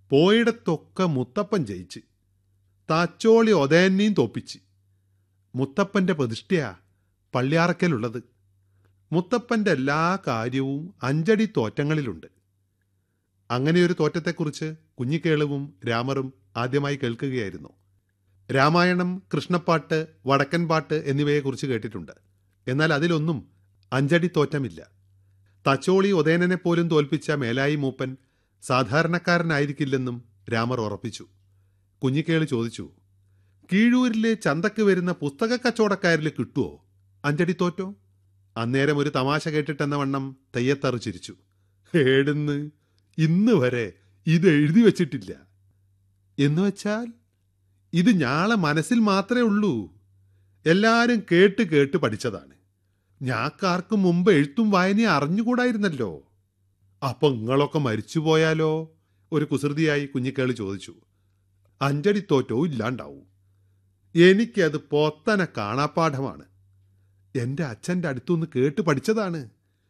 പോയിടത്തൊക്കെ മുത്തപ്പൻ ജയിച്ച് താച്ചോളി ഒതേനെയും തോപ്പിച്ച് മുത്തപ്പന്റെ പ്രതിഷ്ഠയാ പള്ളിയാറക്കലുള്ളത് മുത്തപ്പന്റെ എല്ലാ കാര്യവും അഞ്ചടി തോറ്റങ്ങളിലുണ്ട് അങ്ങനെയൊരു തോറ്റത്തെക്കുറിച്ച് കുഞ്ഞിക്കേളുവും രാമറും ആദ്യമായി കേൾക്കുകയായിരുന്നു രാമായണം കൃഷ്ണപ്പാട്ട് വടക്കൻ പാട്ട് എന്നിവയെക്കുറിച്ച് കേട്ടിട്ടുണ്ട് എന്നാൽ അതിലൊന്നും അഞ്ചടി തോറ്റമില്ല തച്ചോളി ഉദയനനെ പോലും തോൽപ്പിച്ച മേലായി മൂപ്പൻ സാധാരണക്കാരനായിരിക്കില്ലെന്നും രാമർ ഉറപ്പിച്ചു കുഞ്ഞിക്കേളി ചോദിച്ചു കീഴൂരിലെ ചന്തക്ക് വരുന്ന പുസ്തക കച്ചവടക്കാരിൽ കിട്ടുമോ അഞ്ചടി തോറ്റോ അന്നേരം ഒരു തമാശ കേട്ടിട്ടെന്ന വണ്ണം തെയ്യത്തറു ചിരിച്ചു ഏടുന്ന് ഇന്ന് വരെ ഇത് എഴുതി വച്ചിട്ടില്ല എന്ന് വെച്ചാൽ ഇത് ഞാളെ മനസ്സിൽ മാത്രമേ ഉള്ളൂ എല്ലാരും കേട്ട് കേട്ട് പഠിച്ചതാണ് ഞാക്കാർക്കും മുമ്പ് എഴുത്തും വായനയും അറിഞ്ഞുകൂടായിരുന്നല്ലോ അപ്പൊ നിങ്ങളൊക്കെ മരിച്ചുപോയാലോ ഒരു കുസൃതിയായി കുഞ്ഞിക്കേളി ചോദിച്ചു അഞ്ചടി തോറ്റോ ഇല്ലാണ്ടാവും എനിക്കത് പൊത്തനെ കാണാപ്പാഠമാണ് എന്റെ അച്ഛന്റെ അടുത്തുനിന്ന് കേട്ട് പഠിച്ചതാണ്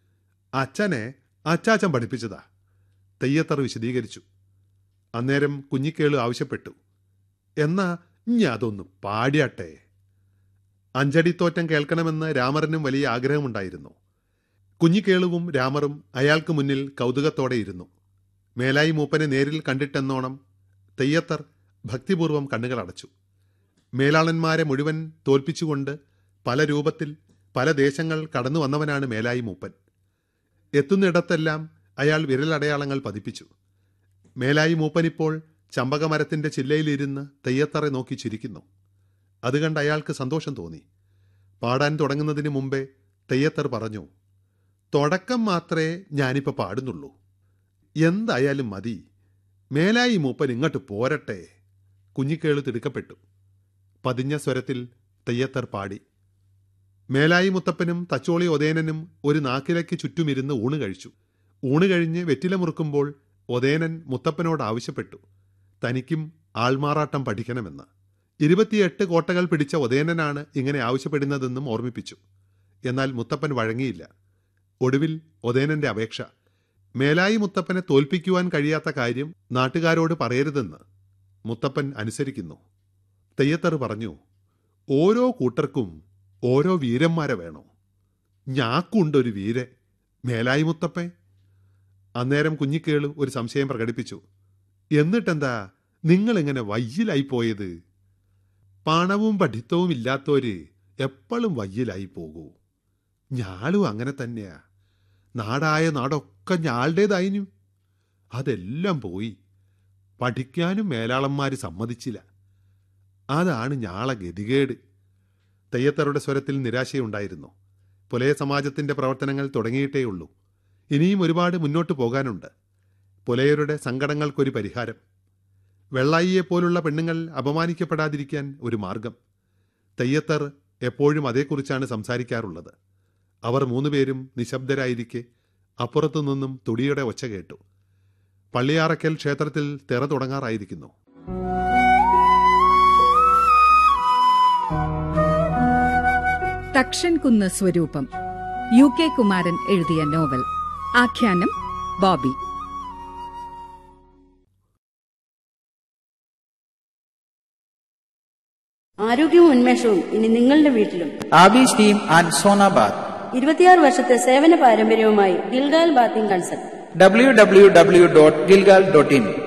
അച്ഛനെ അച്ചാച്ചൻ പഠിപ്പിച്ചതാ തെയ്യത്തർ വിശദീകരിച്ചു അന്നേരം കുഞ്ഞിക്കേളു ആവശ്യപ്പെട്ടു എന്നാ ഇനി അതൊന്ന് പാടിയാട്ടെ അഞ്ചടിത്തോറ്റം കേൾക്കണമെന്ന് രാമറിനും വലിയ ആഗ്രഹമുണ്ടായിരുന്നു കുഞ്ഞിക്കേളുവും രാമറും അയാൾക്ക് മുന്നിൽ കൗതുകത്തോടെ ഇരുന്നു മേലായി മൂപ്പനെ നേരിൽ കണ്ടിട്ടെന്നോണം തെയ്യത്തർ ഭക്തിപൂർവം കണ്ണുകൾ അടച്ചു മേലാളന്മാരെ മുഴുവൻ തോൽപ്പിച്ചുകൊണ്ട് പല രൂപത്തിൽ പല ദേശങ്ങൾ കടന്നു വന്നവനാണ് മേലായി മൂപ്പൻ എത്തുന്നിടത്തെല്ലാം അയാൾ വിരലടയാളങ്ങൾ പതിപ്പിച്ചു മേലായി മൂപ്പനിപ്പോൾ ചമ്പകമരത്തിന്റെ ചില്ലയിലിരുന്ന് തെയ്യത്തറെ നോക്കി ചിരിക്കുന്നു അത് കണ്ട് അയാൾക്ക് സന്തോഷം തോന്നി പാടാൻ തുടങ്ങുന്നതിന് മുമ്പേ തെയ്യത്തർ പറഞ്ഞു തുടക്കം മാത്രമേ ഞാനിപ്പോൾ പാടുന്നുള്ളൂ എന്തായാലും മതി മേലായി മൂപ്പൻ ഇങ്ങോട്ട് പോരട്ടെ കുഞ്ഞിക്കേള് തിടുക്കപ്പെട്ടു പതിഞ്ഞ സ്വരത്തിൽ തെയ്യത്തർ പാടി മേലായി മുത്തപ്പനും തച്ചോളി ഒതേനനും ഒരു നാക്കിലയ്ക്ക് ചുറ്റുമിരുന്ന് ഊണ് കഴിച്ചു ഊണ് കഴിഞ്ഞ് വെറ്റില മുറുക്കുമ്പോൾ ഒതേനൻ മുത്തപ്പനോട് ആവശ്യപ്പെട്ടു തനിക്കും ആൾമാറാട്ടം പഠിക്കണമെന്ന് ഇരുപത്തിയെട്ട് കോട്ടകൾ പിടിച്ച ഒതേനനാണ് ഇങ്ങനെ ആവശ്യപ്പെടുന്നതെന്നും ഓർമ്മിപ്പിച്ചു എന്നാൽ മുത്തപ്പൻ വഴങ്ങിയില്ല ഒടുവിൽ ഒതേനന്റെ അപേക്ഷ മേലായി മുത്തപ്പനെ തോൽപ്പിക്കുവാൻ കഴിയാത്ത കാര്യം നാട്ടുകാരോട് പറയരുതെന്ന് മുത്തപ്പൻ അനുസരിക്കുന്നു തെയ്യത്തറ് പറഞ്ഞു ഓരോ കൂട്ടർക്കും ഓരോ വീരന്മാരെ വേണോ ഞാക്കുണ്ടൊരു വീരെ മേലായി മുത്തപ്പൻ അന്നേരം കുഞ്ഞിക്കേളു ഒരു സംശയം പ്രകടിപ്പിച്ചു എന്നിട്ടെന്താ നിങ്ങളിങ്ങനെ വയ്യിലായി പോയത് പണവും പഠിത്തവും ഇല്ലാത്തവര് എപ്പോഴും വയ്യിലായി പോകൂ ഞാളും അങ്ങനെ തന്നെയാ നാടായ നാടൊക്കെ ഞാളുടേതായിനു അതെല്ലാം പോയി പഠിക്കാനും മേലാളന്മാര് സമ്മതിച്ചില്ല അതാണ് ഞാളെ ഗതികേട് തെയ്യത്തറുടെ സ്വരത്തിൽ നിരാശയുണ്ടായിരുന്നു പുലയ സമാജത്തിന്റെ പ്രവർത്തനങ്ങൾ തുടങ്ങിയിട്ടേയുള്ളൂ ഇനിയും ഒരുപാട് മുന്നോട്ട് പോകാനുണ്ട് പുലയരുടെ സങ്കടങ്ങൾക്കൊരു പരിഹാരം വെള്ളായിയെ പോലുള്ള പെണ്ണുങ്ങൾ അപമാനിക്കപ്പെടാതിരിക്കാൻ ഒരു മാർഗം തെയ്യത്തർ എപ്പോഴും അതേക്കുറിച്ചാണ് സംസാരിക്കാറുള്ളത് അവർ മൂന്നുപേരും നിശബ്ദരായിരിക്കെ അപ്പുറത്തു നിന്നും തുടിയുടെ ഒച്ച കേട്ടു പള്ളിയാറക്കൽ ക്ഷേത്രത്തിൽ തിറ തുടങ്ങാറായിരിക്കുന്നു തക്ഷൻകുന്ന് സ്വരൂപം യു കെ കുമാരൻ എഴുതിയ നോവൽ ആഖ്യാനം ബോബി ആരോഗ്യവും ഉന്മേഷവും ഇനി നിങ്ങളുടെ വീട്ടിലും ആബീസ് ടീം ആൻഡ് സോനാബാദ് ഇരുപത്തിയാറ് വർഷത്തെ സേവന പാരമ്പര്യവുമായി Gilgal bathing consult W W W dot Gilgal dot in